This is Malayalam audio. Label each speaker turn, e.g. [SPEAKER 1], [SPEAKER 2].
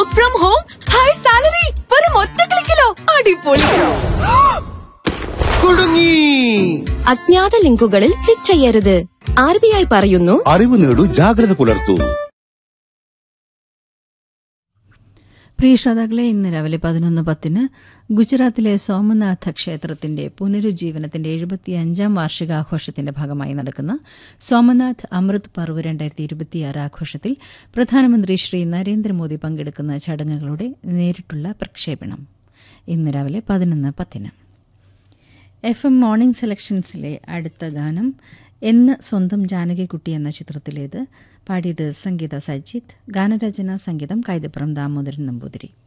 [SPEAKER 1] work from home high salary വെറും ഒറ്റ ക്ലിക്കിലോ അടിപൊളി
[SPEAKER 2] കുടുങ്ങി
[SPEAKER 1] അജ്ഞാത ലിങ്കുകളിൽ ക്ലിക്ക് ചെയ്യരുത് ആർ ബി ഐ പറയുന്നു
[SPEAKER 2] അറിവ് നേടൂ ജാഗ്രത പുലർത്തൂ
[SPEAKER 3] പ്രിയ ശ്രോതാക്കളെ ഇന്ന് രാവിലെ പതിനൊന്ന് പത്തിന് ഗുജറാത്തിലെ സോമനാഥ ക്ഷേത്രത്തിന്റെ പുനരുജ്ജീവനത്തിന്റെ എഴുപത്തിയഞ്ചാം വാർഷികാഘോഷത്തിന്റെ ഭാഗമായി നടക്കുന്ന സോമനാഥ് അമൃത് പർവ് രണ്ടായിരത്തി ഇരുപത്തിയാറ് ആഘോഷത്തിൽ പ്രധാനമന്ത്രി ശ്രീ നരേന്ദ്രമോദി പങ്കെടുക്കുന്ന ചടങ്ങുകളുടെ നേരിട്ടുള്ള പ്രക്ഷേപണം ഇന്ന് രാവിലെ പതിനൊന്ന് പത്തിന് എഫ് എം മോർണിംഗ് സെലക്ഷൻസിലെ അടുത്ത ഗാനം എന്ന് സ്വന്തം ജാനകിക്കുട്ടി എന്ന ചിത്രത്തിലേത് പാടിയത് സംഗീത സജിത്ത് ഗാനരചന സംഗീതം കൈതപ്പുറം ദാമോദരൻ നമ്പൂതിരി